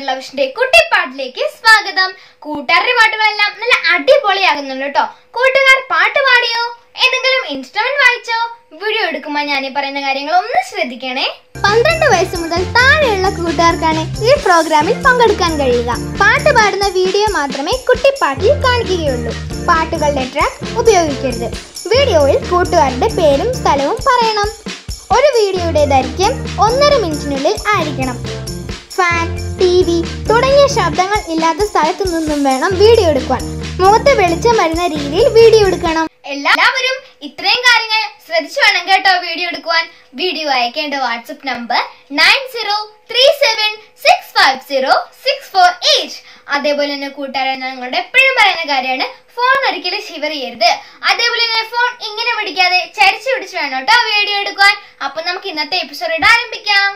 ലവിഷിന്റെ കുട്ടിപ്പാട്ടിലേക്ക് സ്വാഗതം കൂട്ടുകാരുടെ പാട്ടുകളെല്ലാം നല്ല അടിപൊളിയാകുന്നുണ്ട് കേട്ടോ കൂട്ടുകാർ പാട്ട് പാടിയോ എന്തെങ്കിലും ഇൻസ്ട്രുമെന്റ് വായിച്ചോ വീഡിയോ എടുക്കുമ്പോൾ ഞാൻ ഈ പറയുന്ന കാര്യങ്ങൾ ഒന്ന് ശ്രദ്ധിക്കണേ പന്ത്രണ്ട് വയസ്സ് മുതൽ താഴെയുള്ള കൂട്ടുകാർക്കാണ് ഈ പ്രോഗ്രാമിൽ പങ്കെടുക്കാൻ കഴിയുക പാട്ട് പാടുന്ന വീഡിയോ മാത്രമേ കുട്ടിപ്പാട്ടിൽ കാണിക്കുകയുള്ളൂ പാട്ടുകളുടെ ട്രാക്ക് ഉപയോഗിക്കരുത് വീഡിയോയിൽ കൂട്ടുകാരുടെ പേരും സ്ഥലവും പറയണം ഒരു വീഡിയോയുടെ ദൈർഘ്യം ഒന്നര മിനിറ്റിനുള്ളിൽ ആയിരിക്കണം ഫാൻ ടി വി തുടങ്ങിയ ശബ്ദങ്ങൾ ഇല്ലാത്ത സ്ഥലത്തു നിന്നും വേണം വീഡിയോ എടുക്കുവാൻ മുഖത്ത് വെളിച്ചം വരുന്ന രീതിയിൽ വീഡിയോ എടുക്കണം എല്ലാവരും ഇത്രയും കാര്യങ്ങൾ ശ്രദ്ധിച്ചു വേണം കേട്ടോ വീഡിയോ എടുക്കുവാൻ വീഡിയോ അയക്കേണ്ട WhatsApp number nine zero three seven six five zero six four eight അതേപോലെ തന്നെ കൂട്ടുകാരെ ഞാൻ നിങ്ങളോട് എപ്പോഴും പറയുന്ന കാര്യമാണ് ഫോൺ ഒരിക്കലും ഷിവർ ചെയ്യരുത് അതേപോലെ തന്നെ ഫോൺ ഇങ്ങനെ പിടിക്കാതെ ചരിച്ചു പിടിച്ച് വേണം കേട്ടോ വീഡിയോ എടുക്കുവാൻ അപ്പൊ നമുക്ക് ഇന്നത്തെ എപ്പിസോഡ് ആരംഭിക്കാം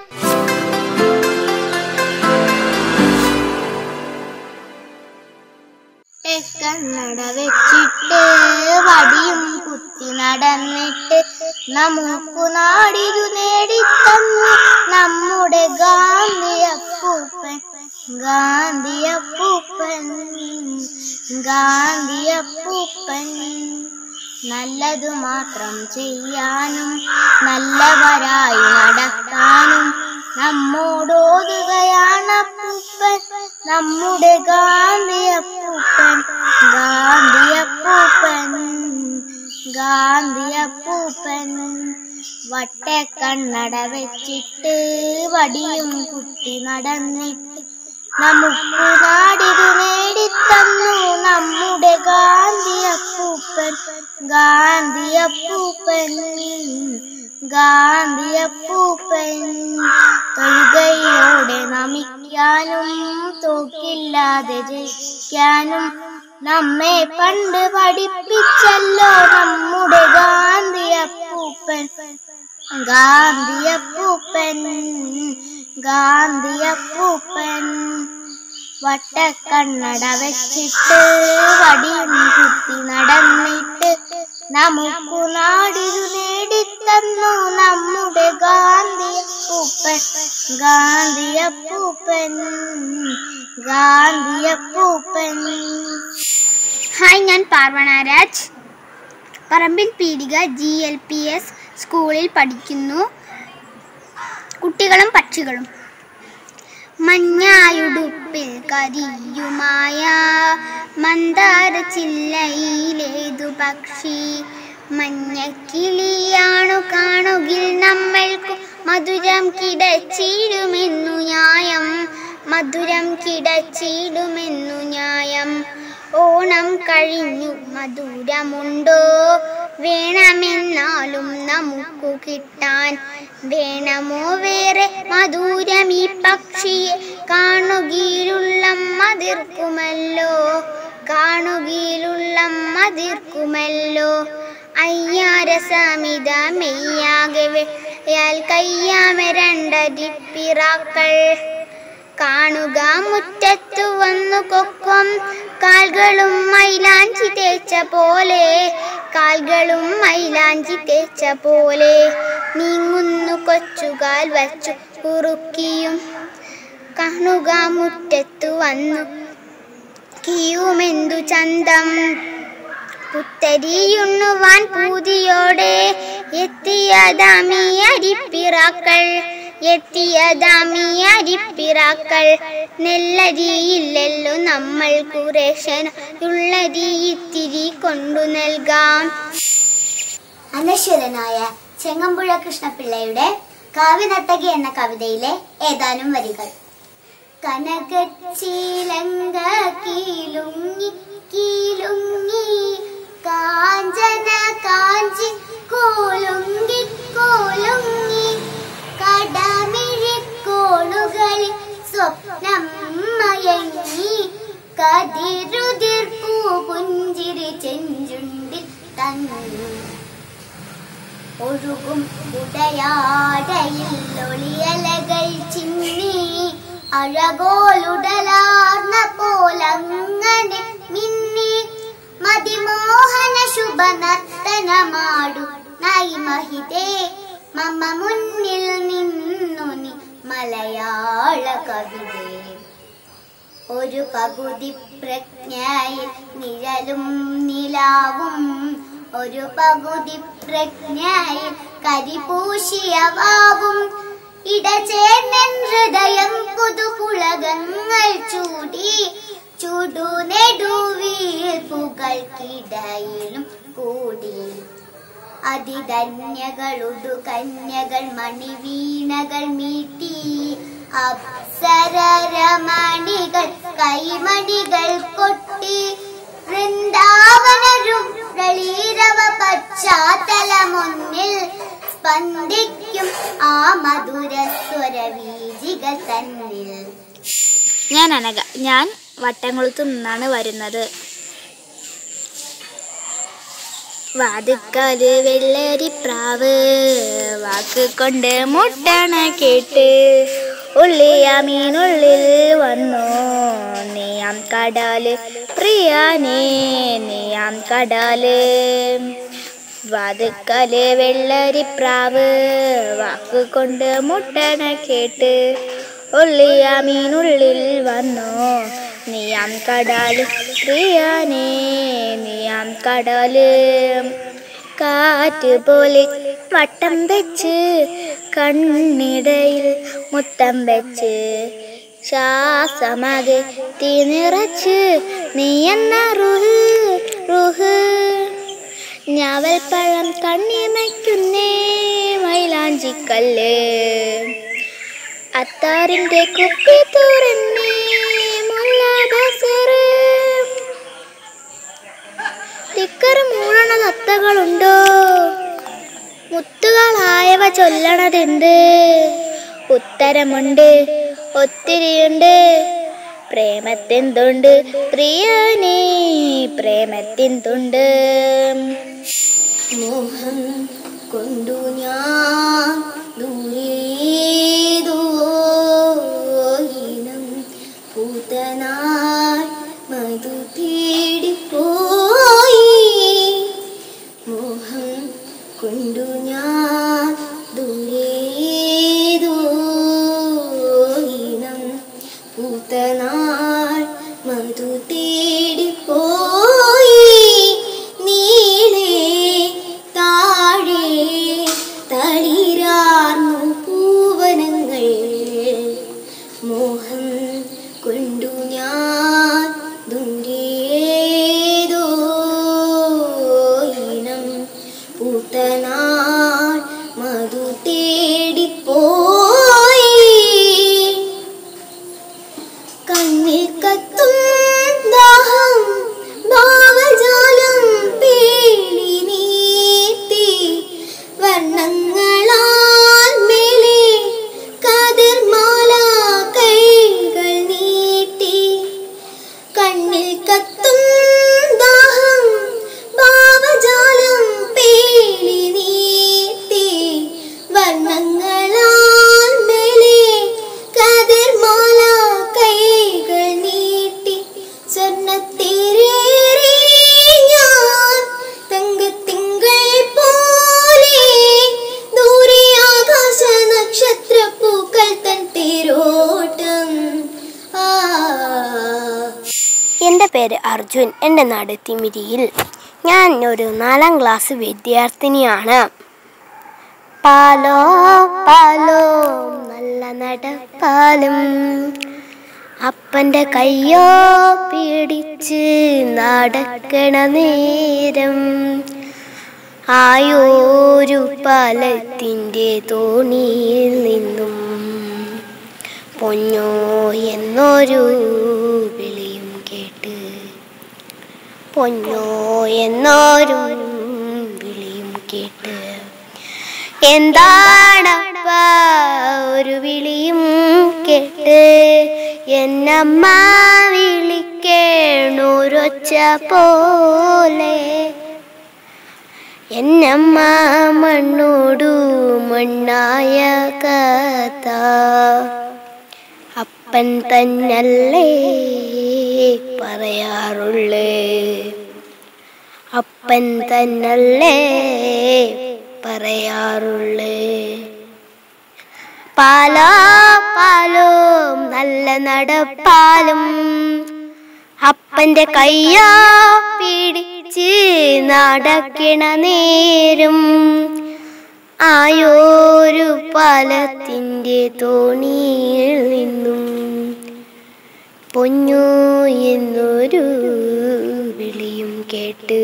കണ്ണട വെച്ചിട്ട് വടിയും കുത്തി നടന്നിട്ട് നമുക്ക് നാടിരു നേടിത്തന്നു നമ്മുടെ ഗാന്ധിയപ്പൂപ്പൻ ഗാന്ധിയപ്പൂപ്പൻ ഗാന്ധിയപ്പൂപ്പൻ നല്ലതു മാത്രം ചെയ്യാനും നല്ലവരായി നടക്കാനും നമ്മോടോതുകയാണ് അപ്പൂപ്പൻ നമ്മുടെ ഗാന്ധിയപ്പൂപ്പൻ ഗാന്ധിയപ്പൂപ്പൻ ഗാന്ധിയപ്പൂപ്പൻ വട്ടക്കണ്ണട വെച്ചിട്ട് വടിയും കുത്തി നടന്നിട്ട് നമുക്ക് നാടിതു നേടിത്തന്നു നമ്മുടെ ഗാന്ധിയപ്പൂപ്പൻ ഗാന്ധിയപ്പൂപ്പൻ ഗാന്ധിയപ്പൂപ്പൻ തൊഴുകയോടെ നമിക്കാനും തോക്കില്ലാതെ ജയിക്കാനും നമ്മെ പണ്ട് പഠിപ്പിച്ചല്ലോ നമ്മുടെ ഗാന്ധിയപ്പൂപ്പൻ ഗാന്ധിയപ്പൂപ്പൻ ഗാന്ധിയപ്പൂപ്പൻ വട്ടക്കണ്ണട വെച്ചിട്ട് വടിയും കുത്തി നടന്നിട്ട് നമുക്ക് നാടിരു നേടിത്തന്നു നമ്മുടെ ഗാന്ധിയപ്പൂപ്പൻ ഗാന്ധിയപ്പൂപ്പൻ ഗാന്ധിയപ്പൂപ്പൻ ഹായ് ഞാൻ പാർവണ രാജ് പറമ്പിൽ പീടിക ജി എൽ പി എസ് സ്കൂളിൽ പഠിക്കുന്നു കുട്ടികളും പക്ഷികളും മഞ്ഞായുടുപ്പിൽ കരിയുമായ മന്ദാര ചില്ലയിലേതു പക്ഷി മഞ്ഞക്കിളിയാണു കാണുകിൽ നമ്മൾക്കു മധുരം കിടച്ചിടുമെന്നു ന്യായം മധുരം കിടച്ചിടുമെന്നു ന്യായം ഓണം കഴിഞ്ഞു മധുരമുണ്ടോ വേണമെന്നാലും നമുക്കു കിട്ടാൻ വേണമോ വേറെ മധുരം ഈ പക്ഷിയെ കാണുകയിലുള്ള മതിർക്കുമല്ലോ കാണുകയിലുള്ള മതിർക്കുമല്ലോ അയ്യാരസമിത മെയ്യാകെ വെയാൽ കയ്യാമ രണ്ടരിപ്പിറാക്കൾ കാണുക മുറ്റത്തു വന്നു കൊക്കം കാൽകളും മൈലാഞ്ചി തേച്ച പോലെ കാൽകളും മൈലാഞ്ചി തേച്ച പോലെ നീങ്ങുന്നു കൊച്ചുകാൽ വച്ചു കുറുക്കിയും കാണുക മുറ്റത്തു വന്നു കീയുമെന്തു ചന്തം പുത്തരിയുണ്ണുവാൻ പൂതിയോടെ എത്തിയതാമി അരിപ്പിറാക്കൾ എത്തിയതാമി അരിപ്പിറാക്കൾ നെല്ലരിയില്ലല്ലോ നമ്മൾ കുറേശനുള്ളരി ഇത്തിരി കൊണ്ടു നൽകാം അനശ്വരനായ ചെങ്ങമ്പുഴ കൃഷ്ണപിള്ളയുടെ കാവ്യനർത്തകി എന്ന കവിതയിലെ ഏതാനും വരികൾ കനകച്ചീലങ്ക കീലുങ്ങി കീലുങ്ങി കാഞ്ചന കാഞ്ചി കോലുങ്ങി കോലുങ്ങി കടമിഴിക്കോണുകളിൽ സ്വപ്നം മയങ്ങി കതിരുതിർപ്പൂ പുഞ്ചിരി ചെഞ്ചുണ്ടിൽ തന്നു ഒഴുകും ഉടയാടയിൽ ഒളിയലകൾ ചിന്നി അഴകോലുടലാർന്ന പോലങ്ങനെ മിന്നി മതിമോഹന ശുഭനർത്തനമാടു നൈമഹിതേ മമ മുന്നിൽ നിന്നു നീ മലയാള കവിതേ ഒരു പകുതി പ്രജ്ഞയിൽ നിഴലും നിലാവും ഒരു പകുതി പ്രജ്ഞയിൽ കരിപൂശിയ വാവും ഇടചേർന്നൻ ഹൃദയം പുതുപുളകങ്ങൾ ചൂടി ചുടു നെടുവീർപ്പുകൾക്കിടയിലും കൂടി അതിധന്യകളുടു കന്യകൾ മണിവീണകൾ മീട്ടി അപ്സരമണികൾ കൈമണികൾ കൊട്ടി വൃന്ദാവനരും പ്രളീരവ പശ്ചാത്തലമൊന്നിൽ സ്പന്ദിക്കും ആ മധുര സ്വരവീജികൾ തന്നിൽ ഞാൻ അനഘ ഞാൻ വട്ടംകുളത്തു നിന്നാണ് വരുന്നത് വാതുക്കാല് വെള്ളരിപ്രാവ് വാക്ക് കൊണ്ട് മുട്ടണ കേട്ട് ഉള്ളിയ മീനുള്ളിൽ വന്നു നീയാം കടാല് പ്രിയാനേ നീയാം കടാല് വാതുക്കാല് വെള്ളരിപ്രാവ് വാക്ക് കൊണ്ട് മുട്ടണ കേട്ട് ഉള്ളിയ മീനുള്ളിൽ വന്നു നീയാം കടാല് പ്രിയാനേ നീയാം കടാല് കാറ്റ് പോലെ വട്ടം വെച്ച് കണ്ണിടയിൽ മുത്തം വെച്ച് ശ്വാസമാകെ തീ നിറച്ച് നീ എന്ന റുഹ് റുഹ് ഞാവൽപ്പഴം കണ്ണിമയ്ക്കുന്നേ മൈലാഞ്ചിക്കല്ല് അത്താറിന്റെ കുപ്പി തുറന്നേ മുല്ലാബസറ് തിക്കർ മൂളണ തത്തകളുണ്ടോ മുത്തുകളായവ ചൊല്ലണതെന്ത് ഉത്തരമുണ്ട് ഒത്തിരിയുണ്ട് പ്രേമത്തെന്തുണ്ട് പ്രിയനേ പ്രേമത്തെന്തുണ്ട് മോഹം കൊണ്ടു ഞാൻ ദൂരേതോയിനം പൂതനാൾ മധു തേടിപ്പോയി മോഹം കൊണ്ടു ഞാൻ ദൂരേതോയിനം പൂതനാൾ മധു തേടിപ്പോയി നീളേ താഴെ തളിരാർന്നു പൂവനങ്ങൾ മോഹം കൊണ്ടു ഞാൻ ദൂരേതോ ഇനം പൂത്തനാൾ മധു തേടിപ്പോയി കണ്ണിൽ കത്തും ദാഹം ഭാവജാലം പേളി നീത്തി വർണ്ണങ്ങളാൽ മേലെ കതിർമാല കൈകൾ നീട്ടി കണ്ണിൽ കത്തും ദാഹം ഭാവജാലം പേളി നീട്ടി വർണ്ണങ്ങളാൽ മേലെ കതിർമാല കൈകൾ നീട്ടി സ്വർണ്ണത്തേരേറി ഞാൻ തങ്കത്തിങ്കൾ പോലെ ദൂരെ ആകാശ നക്ഷത്ര പൂക്കൾ തൻ തേരോട്ടം ആ എൻ്റെ പേര് അർജുൻ എൻ്റെ നാട് തിമിരിയിൽ ഞാൻ ഒരു നാലാം ക്ലാസ് വിദ്യാർത്ഥിനിയാണ് പാലോ പാലോ നല്ല നടപ്പാലും അപ്പൻ്റെ കയ്യോ പിടിച്ച് നടക്കണ നേരം ആയോരു പാലത്തിൻ്റെ തോണിയിൽ നിന്നും പൊന്നോ എന്നൊരു വിളിയും കേട്ട് പൊന്നോ എന്നൊരു വിളിയും കേട്ട് എന്താണപ്പ ഒരു വിളിയും കേട്ട് എന്നമ്മ വിളിക്കേണൊരൊച്ച പോലെ എന്നമ്മ മണ്ണോടു മണ്ണായ കഥ അപ്പൻ തന്നല്ലേ പറയാറുള്ളേ അപ്പൻ തന്നല്ലേ പറയാറുള്ളേ പാലോ പാലോ നല്ല നടപ്പാലും അപ്പന്റെ കയ്യോ പിടിച്ച് നടക്കണ നേരം ആയോരു പാലത്തിൻ്റെ തോണിയിൽ നിന്നും പൊന്നു എന്നൊരു വിളിയും കേട്ട്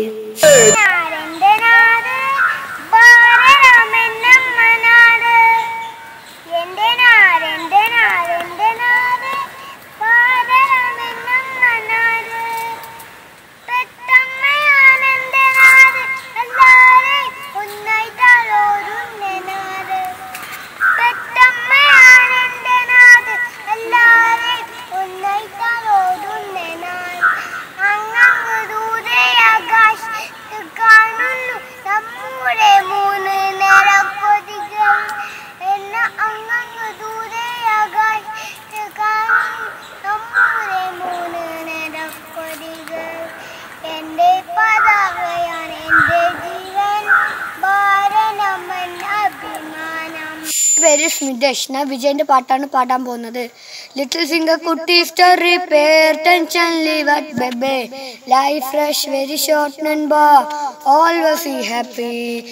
അങ്ങ് ദൂരെ ആകാശത്ത് കാണുന്നു നമ്മുടെ മൂന്ന് നിറക്കൊതികൾ എന്ന അങ്ങ് ദൂരെ ആകാശത്ത് കാണുന്നു നമ്മുടെ മൂന്ന് നിറക്കൊതികൾ എൻ്റെ പതാകയാണ് എൻ്റെ ജീവൻ ഭാരതമൻ അഭിമാനം പേര് സ്മിതേഷ് ഞാൻ വിജയന്റെ പാട്ടാണ് പാടാൻ പോകുന്നത് ലിറ്റിൽ സിംഗർ കുട്ടി സ്റ്റോറി പേർ tension leave it baby life fresh very short നൻബാ ഓൾവേസ് ബി ഹാപ്പി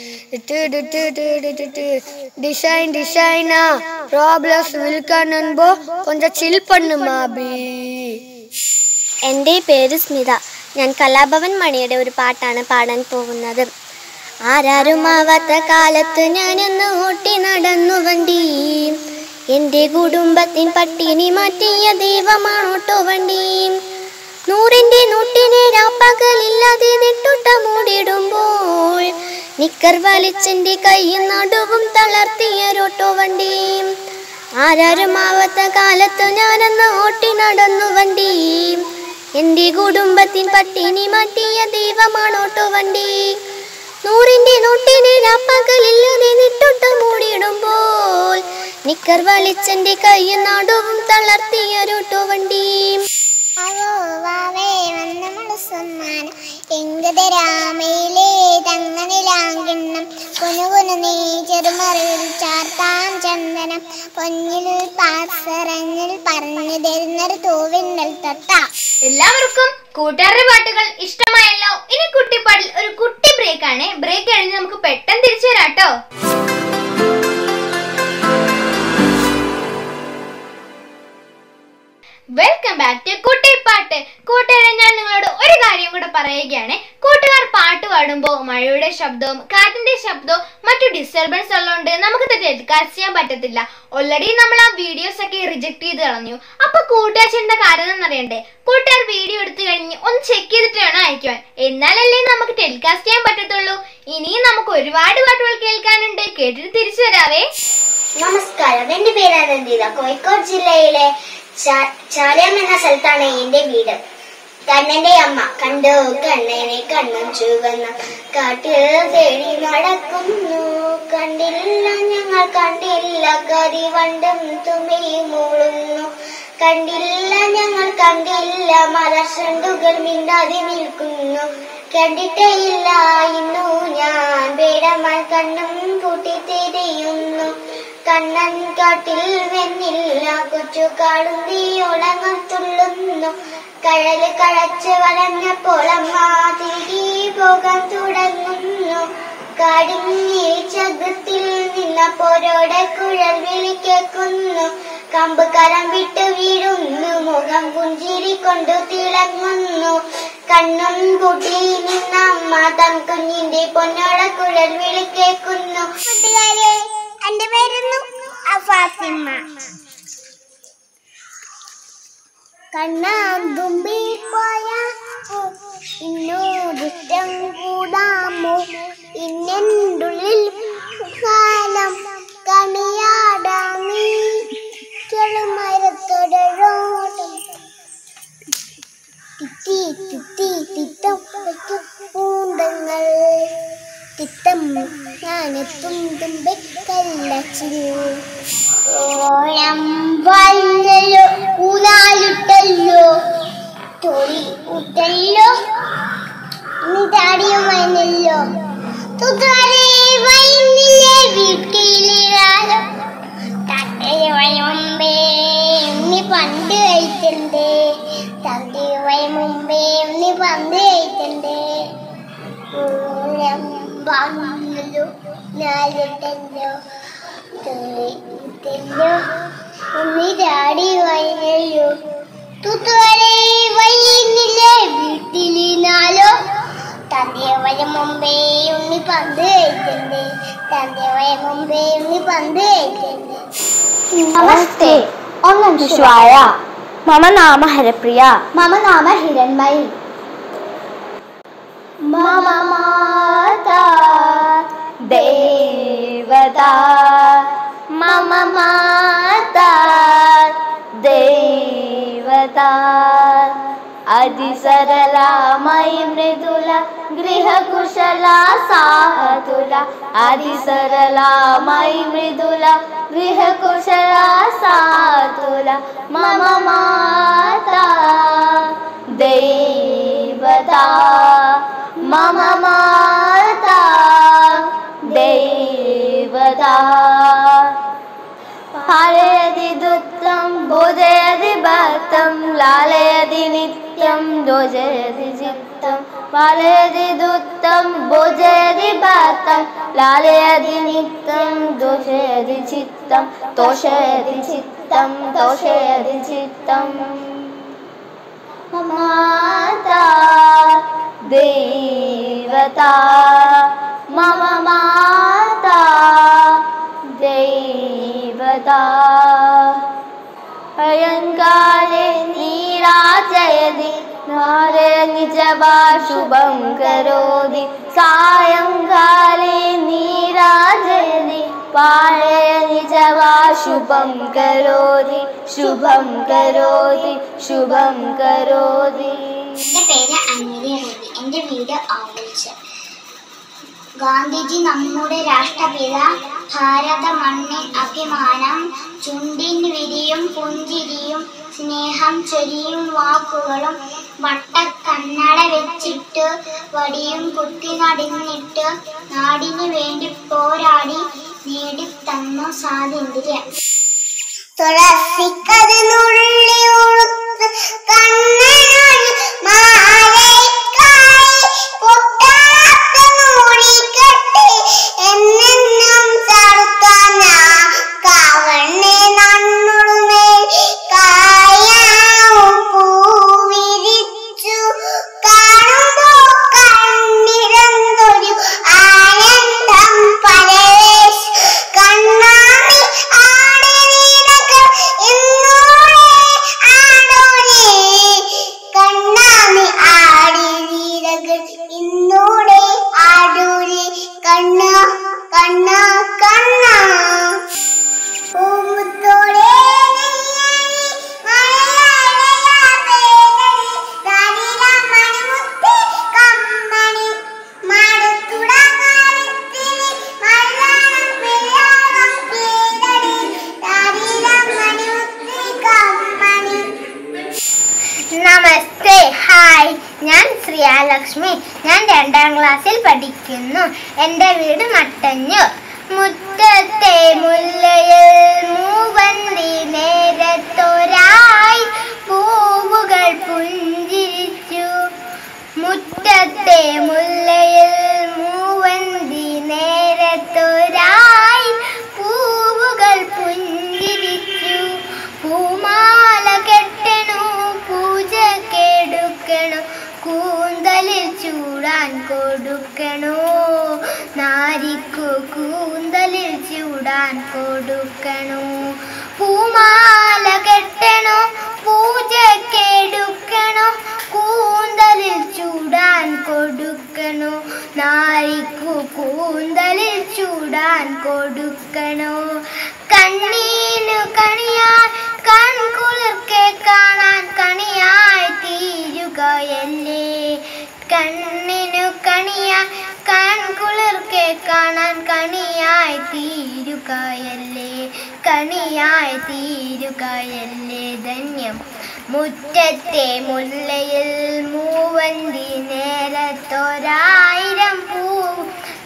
டிசைன் டிசைனா ப்ராப்ளம்ஸ் வில்கா நண்போ கொஞ்சம் சில் பண்ணு மாபி എൻ്റെ പേര് സ്മിത ഞാൻ കലാഭവൻ മണിയുടെ ഒരു പാട്ടാണ് പാടാൻ പോകുന്നത് ആരാരുമാവാത്ത കാലത്ത് ഞാനൊന്ന് ഓട്ടി നടന്നു വണ്ടി എൻ്റെ കുടുംബത്തിൻ പട്ടിണി മാറ്റിയ ദൈവമാണോട്ടോ വണ്ടി നൂറിൻ്റെ നൂറ്റിനെ രാപ്പകലില്ലാതെ നെട്ടുട്ട മൂടിടുമ്പോൾ നിക്കർ വലിച്ചെൻ്റെ കൈയും നടുവും തളർത്തിയ റോട്ടോ വണ്ടി ആരാരുമാവാത്ത കാലത്ത് ഞാനന്ന് ഓട്ടി നടന്നു വണ്ടി എന്റെ കുടുംബത്തിൻ പട്ടിണി മാറ്റിയ ദൈവമാണോട്ടോ വണ്ടി നൂറിന്റെ നോട്ടിനെ രാപ്പകലില്ലാതെ നിട്ടൊട്ട് മൂടിയിടുമ്പോൾ നിക്കർ വലിച്ചെന്റെ കൈയും നടുവും തളർത്തിയ റോട്ടോ വണ്ടി സമ്മാനം എങ്കതരാമയിലേ തങ്ങനിലാങ്കിണ്ണം കുനുകുനു നീ ചെറുമറിയിൽ ചാർത്താം ചന്ദനം പൊന്നിൽ പാസറങ്ങിൽ പറഞ്ഞു തരുന്നൊരു തൂവിന്നൽ തൊട്ട എല്ലാവർക്കും കൂട്ടുകാരുടെ പാട്ടുകൾ ഇഷ്ടമായല്ലോ ഇനി കുട്ടിപ്പാട്ടിൽ ഒരു കുട്ടി ബ്രേക്ക് ആണ് ബ്രേക്ക് കഴിഞ്ഞ് നമുക്ക് പെട്ടെന്ന് തിരിച്ചു വരാം കേട്ടോ വെൽക്കം ബാക്ക് ടു കുട്ടിപ്പാട്ട് കൂട്ടുകാരെ ഞാൻ നിങ്ങളോട് ഒരു കാര്യം കൂടെ പറയുകയാണ് കൂട്ടുകാർ പാട്ട് പാടുമ്പോൾ മഴയുടെ ശബ്ദവും കാറ്റിന്റെ ശബ്ദവും മറ്റു ഡിസ്റ്റർബൻസ് ഉള്ളതുകൊണ്ട് നമുക്ക് ടെലികാസ്റ്റ് ചെയ്യാൻ പറ്റത്തില്ല ഓൾറെഡി നമ്മൾ ആ വീഡിയോസ് ഒക്കെ റിജക്ട് ചെയ്ത് കളഞ്ഞു അപ്പൊ കൂട്ടുകാർ ചെയ്യുന്ന കാര്യം എന്നറിയണ്ടേ കൂട്ടുകാർ വീഡിയോ എടുത്തു കഴിഞ്ഞ് ഒന്ന് ചെക്ക് ചെയ്തിട്ട് വേണം അയക്കുവാൻ എന്നാലല്ലേ നമുക്ക് ടെലികാസ്റ്റ് ചെയ്യാൻ പറ്റത്തുള്ളൂ ഇനിയും നമുക്ക് ഒരുപാട് പാട്ടുകൾ കേൾക്കാനുണ്ട് കേട്ടിട്ട് തിരിച്ചു വരാവേ നമസ്കാരം എന്റെ പേര് അനന്തിത കോഴിക്കോട് ജില്ലയിലെ ചാ- ചാലയം എന്ന സ്ഥലത്താണ് എന്റെ വീട് കണ്ണന്റെ അമ്മ കണ്ടോ കണ്ണനെ കണ്ണും ചുവന്ന കാട്ടിൽ തേടി നടക്കുന്നു കണ്ടില്ല ഞങ്ങൾ കണ്ടില്ല കരിവണ്ടും തുമ്മിയും മൂളുന്നു കണ്ടില്ല ഞങ്ങൾ കണ്ടില്ല മലർച്ചണ്ടുകൾ മിണ്ടാതെ നിൽക്കുന്നു കണ്ടിട്ടേയില്ല ഇന്നു ഞാൻ പേടമാൻ കണ്ണും പൂട്ടി തിരിയുന്നു കണ്ണൻ കാട്ടിൽ വെന്നില്ല കൊച്ചു കാളുന്തി ഉളങ്ങം തുള്ളുന്നു കഴല് കഴച്ച് വളഞ്ഞപ്പോൾ അമ്മ തിരികെ പോകാൻ തുടങ്ങുന്നു കാടിഞ്ഞി ചകത്തിൽ നിന്നപ്പോരോടെ കുഴൽ വിളി കേൾക്കുന്നു കമ്പ് കരം വിട്ട് വീഴുന്നു മുഖം പുഞ്ചിരി കൊണ്ടു തിളങ്ങുന്നു കണ്ണും കൂട്ടി നിന്നമ്മ തൻ കുഞ്ഞിന്റെ പൊന്നോട കുഴൽ വിളി കേൾക്കുന്നു കൂട്ടുകാരെ എന്റെ പേരുന്നു ഫാത്തിമ കണ്ണാന്തുമ്പി പോയ ഇന്നോടിഷ്ടം കൂടാമോ ഇന്നെണ്ടുള്ളിൽ കാലം കണിയാടാമീ ചെളുമരത്തൊടരോട്ടം തിത്തി തിത്തി തിത്തം വയ്ക്കും പൂന്തങ്ങൾ തിത്തം ഞാനെത്തും തുമ്പെ കല്ലച്ചിരു ഓണം വന്നല്ലോ ഊനാലിട്ടല്ലോ തൊടി ഉട്ടല്ലോ നിതാടിയും വന്നല്ലോ തുകാരെ വൈന്നില്ലേ വീട്ടിലെ കാലം തന്തിരുവഴി മുമ്പേ ഉണ്ണി പണ്ട് കഴിച്ചിട്ടുണ്ട് തന്തിരുവഴി മുമ്പേ ഉണ്ണി പണ്ട് കഴിച്ചിട്ടുണ്ട് പൂരം വന്നല്ലോ നാലിട്ടല്ലോ തെല്ലോ ഉണ്ണി ചാടി വൈകല്ലോ തൂത്തുവരെ വൈകുന്നില്ലേ വീട്ടിലിരുന്നാലോ തന്റെ വയ മുമ്പേ ഉണ്ണി പന്ത് കഴിച്ചിട്ടുണ്ട് തന്റെ വയ മുമ്പേ ഉണ്ണി പന്ത് കഴിച്ചിട്ടുണ്ട് നമസ്തേ ഓം നമ ശിവായ മമ നാമ ഹരപ്രിയ മമ നാമ ഹിരൺമയി മമ മാതാ ദേവതാ മമ മാതാ ദേവതാ അതിസരളാമയി മൃദുല ഗൃഹകുശല സാതുല അതിസരളാമയി മൃദുല ഗൃഹകുശല സാതുല മമ മാതാ ദേവതാ മമ മാതാ ദേവതാ പാലയതി ദുഃഖം ഭോജയതി ഭക്തം ലാലയതി നിത്യം ദോജയതി ചിത്തം പാലയതി ദുഃഖം ഭോജയതി ഭക്തം ലാലയതി നിത്യം ദോഷയതി ചിത്തം തോഷയതി ചിത്തം ദോഷയതി ചിത്തം മാതാ ദേവതാ മമ മാതാ ദേവതാ അയങ്കാലെ നീരാജയതി നിജവാ ശുഭം കരോതി സായങ്കാലെ നീരാജയതി പാളയ നിജവാ ശുഭം കരോതി ശുഭം കരോതി ശുഭം കരോതി എന്റെ പേര് അഞ്ജലി റൂബി എന്റെ വീട് ആവുൽച്ച് ഗാന്ധിജി നമ്മുടെ രാഷ്ട്രപിത ഭാരത മണ്ണിൻ അഭിമാനം ചുണ്ടിൻ വിരിയും പുഞ്ചിരിയും സ്നേഹം ചൊരിയും വാക്കുകളും വട്ടക്കണ്ണട വെച്ചിട്ട് വടിയും കുത്തി നടന്നിട്ട് നാടിനു വേണ്ടി പോരാടി നേടിത്തന്നു സ്വാതന്ത്ര്യം തുളസിക്കതിനുള്ളി ഉളുത്ത് കണ്ണനൊരു മാലയ്ക്കായി പൊട്ടാത്ത നൂലിക്കെട്ടി എന്നെന്നും ചടുത്തന കവണ്ണെ നന്നുടുമേൽ കായാവും പൂവിരിച്ചു കാണുമ്പോ കണ്ണിരന്തൊരു ആനന്ദം പരവേശ് കണ്ണാമി ആടിനീടകൾ ഇന്നൂടെ ആടോരേ കണ്ണാമി ആടിനീടകൾ ഇന്നൂടെ ആടൂരേ കണ്ണ കണ്ണ കണ്ണ പൂമുത്തോടെ നമസ്തേ ഹായ് ഞാൻ ശ്രീയാലക്ഷ്മി ഞാൻ രണ്ടാം ക്ലാസ്സിൽ പഠിക്കുന്നു എൻ്റെ വീട് മട്ടഞ്ഞൂർ മുറ്റത്തെ മുല്ലയിൽ മൂവന്തി നേരത്തൊരായി പൂവുകൾ പുഞ്ചിരിച്ചു മുറ്റത്തെ മുല്ലയിൽ മൂവന്തി നേരത്തൊരായി പൂവുകൾ പുഞ്ചിരിച്ചു പൂമാല കെട്ടണു പൂജ കെടുക്കണു കൂന്തലിൽ ചൂടാൻ കൊടുക്കണു നാരിക്കു കൂന്തലിൽ ചൂടാൻ കൊടുക്കണു പൂമാല കെട്ടണു പൂജ കെടുക്കണു കൂന്തലിൽ ചൂടാൻ കൊടുക്കണു നാരിക്കു കൂന്തലിൽ ചൂടാൻ കൊടുക്കണു കണ്ണീനു കണിയാൻ കൺകുളിർക്കെ കാണാൻ കണിയായി തീരുകയല്ലേ കണ്ണിനു കണിയാൻ കൺകുളിർക്കെ കാണാൻ കണിയായി തീരുകയല്ലേ കണിയായി തീരുകയല്ലേ ധന്യം മുറ്റത്തെ മുല്ലയിൽ മൂവന്തി നേരത്തൊരായിരം പൂ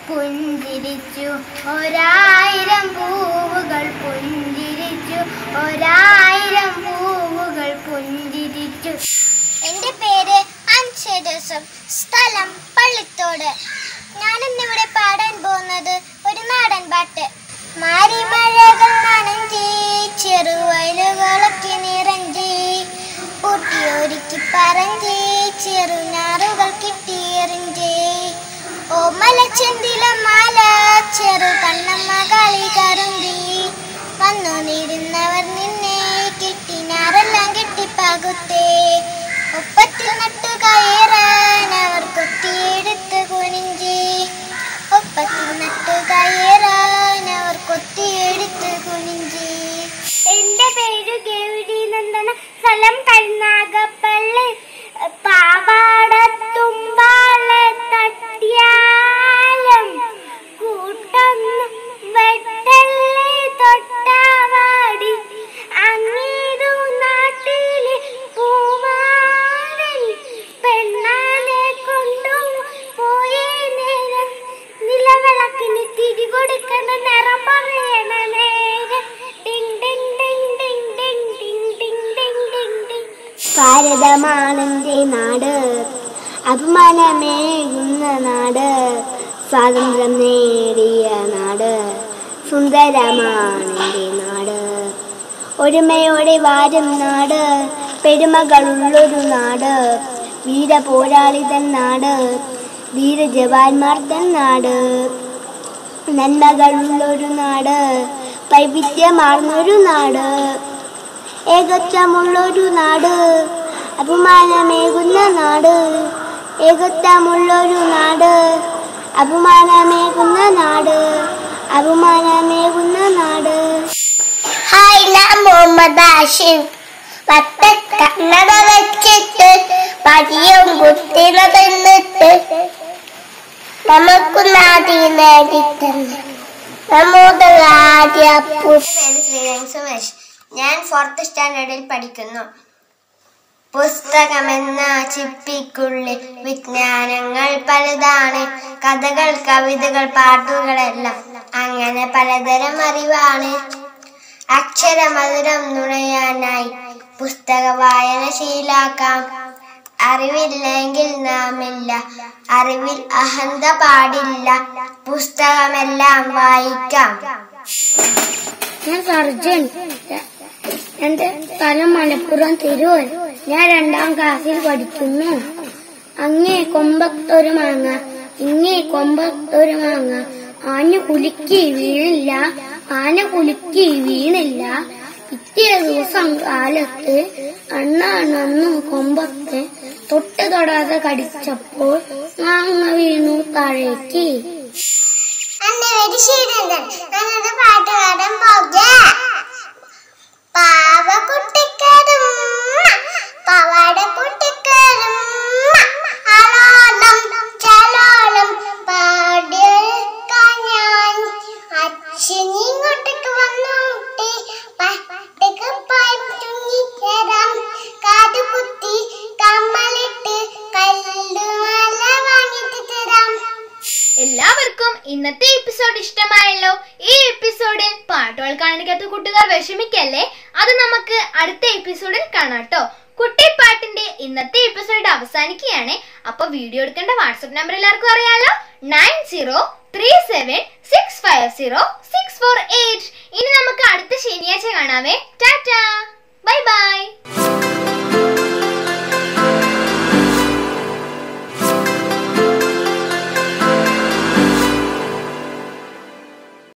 പുഞ്ചിരിച്ചു ഒരായിരം പൂവുകൾ പുഞ്ചിരിച്ചു ഒരായിരം പൂവുകൾ പുഞ്ചിരിച്ചു എൻ്റെ പേര് അൻഷ ജോസഫ് സ്ഥലം പള്ളിത്തോട് ഞാനിന്നിവിടെ പാടാൻ പോകുന്നത് ഒരു നാടൻ പാട്ട് മാരിമഴകൾ നനഞ്ചി ചെറുവയലുകളൊക്കെ നിറഞ്ചി ഊട്ടിയൊരുക്കി പറഞ്ചി ചെറുനാറുകൾ കിട്ടിയെറിഞ്ചി ഓമല ചെന്തില മാല ചെറു കണ്ണമ്മ കളി കറുമ്പി വന്നു നിരുന്നവർ നിന്നെ കിട്ടിനാറെല്ലാം കെട്ടിപ്പകുത്തേ ഒപ്പത്തിൽ നട്ടു കയറാൻ അവർ കൊത്തിയെടുത്ത് കുനിഞ്ചി ഒപ്പത്തിൽ നട്ടു കയറാൻ അവർ കൊത്തിയെടുത്ത് കുനിഞ്ചി എന്റെ പേര് ഗൗരി നന്ദന സ്ഥലം കരുനാഗപ്പള്ളി പാവാടത്തുമ്പാളെ തട്ടിയാലും കൂട്ടൊന്നും വെട്ടല്ലേ തൊട്ടാവാടി അങ്ങേതു നാട്ടിലെ പൂവാടൻ പെണ്ണാനെ കൊണ്ടു പോയേ നേരം നിലവിളക്കിന് തിരി കൊടുക്കണ നിറം പറയണ നേരം ടിങ് ടിങ് ടിങ് ടിങ് ടിങ് ടിങ് ടിങ് ടിങ് ടിങ് ടിങ് ഭാരതമാണെന്റെ നാട് അഭിമാനമേകുന്ന നാട് സ്വാതന്ത്ര്യം നേടിയ നാട് സുന്ദരമാണെന്റെ നാട് ഒരുമയോടെ വാരും നാട് പെരുമകളുള്ളൊരു നാട് വീരപോരാളിതൻ നാട് ധീരജവാന്മാർ തൻ നാട് നന്മകളുള്ളൊരു നാട് വൈവിധ്യമാർന്നൊരു നാട് ഏകത്വമുള്ളൊരു നാട് അഭിമാനമേകുന്ന നാട് ഏകത്വമുള്ളൊരു നാട് അഭിമാനമേകുന്ന നാട് അഭിമാനമേകുന്ന നാട് ഹായ് ഞാൻ മുഹമ്മദ് ആഷിം പത്ത കണ്ണട വെച്ചിട്ട് പതിയും കുത്തിന തിന്നിട്ട് നമുക്ക് നാടി നേടിത്തന്നെ നമ്മുടെ ആദ്യപ്പൂ പേര് ശ്രീരംഗ് സുമേഷ് ഞാൻ ഫോർത്ത് സ്റ്റാൻഡേർഡിൽ പഠിക്കുന്നു പുസ്തകമെന്ന ചിപ്പിക്കുള്ളിൽ വിജ്ഞാനങ്ങൾ പലതാണ് കഥകൾ കവിതകൾ പാട്ടുകളെല്ലാം അങ്ങനെ പലതരം അറിവാണ് അക്ഷരമധുരം നുണയാനായി പുസ്തക വായന ശീലാക്കാം അറിവില്ലെങ്കിൽ നാമില്ല അറിവിൽ അഹന്ത പാടില്ല പുസ്തകമെല്ലാം വായിക്കാം ഞാൻ സർജൻ എന്റെ സ്ഥലം മലപ്പുറം തിരൂർ ഞാൻ രണ്ടാം ക്ലാസ്സിൽ പഠിക്കുന്നു അങ്ങേ കൊമ്പത്തൊരു മാങ്ങ ഇങ്ങേ കൊമ്പത്തൊരു മാങ്ങ ആന കുലുക്കി വീണില്ല ആന കുലുക്കി വീണില്ല പിറ്റേ ദിവസം കാലത്ത് അണ്ണാണെന്നു കൊമ്പത്ത് തൊട്ട് തൊടാതെ കടിച്ചപ്പോൾ മാങ്ങ വീണു താഴേക്ക് അന്ന് വെടിശീലുണ്ട് ഞാനൊരു പാട്ടുകാരൻ പോകാം പാവ കുട്ടിക്കാരും പവാട കുട്ടിക്കാരും അലോലം ചലോലം പാടിയെടുക്കാൻ ഞാൻ അച്ഛൻ ഇങ്ങോട്ടേക്ക് വന്നോട്ടെ പട്ടക്ക് പായം തുങ്ങിത്തരാം കാത് കുത്തി കമ്മലിട്ട് കല്ലുമാല വാങ്ങിട്ട് തരാം എല്ലാവർക്കും ഇന്നത്തെ എപ്പിസോഡ് ഇഷ്ടമായല്ലോ ഈ എപ്പിസോഡിൽ പാട്ടുകൾ കാണിക്കാത്ത കൂട്ടുകാർ വിഷമിക്കല്ലേ അത് നമുക്ക് അടുത്ത എപ്പിസോഡിൽ കാണാട്ടോ കുട്ടിപ്പാട്ടിന്റെ ഇന്നത്തെ എപ്പിസോഡ് അവസാനിക്കുകയാണ് അപ്പൊ വീഡിയോ എടുക്കേണ്ട വാട്സപ്പ് നമ്പർ എല്ലാവർക്കും അറിയാലോ nine zero three seven six five zero six four eight ഇനി നമുക്ക് അടുത്ത ശനിയാഴ്ച കാണാവേ ടാറ്റ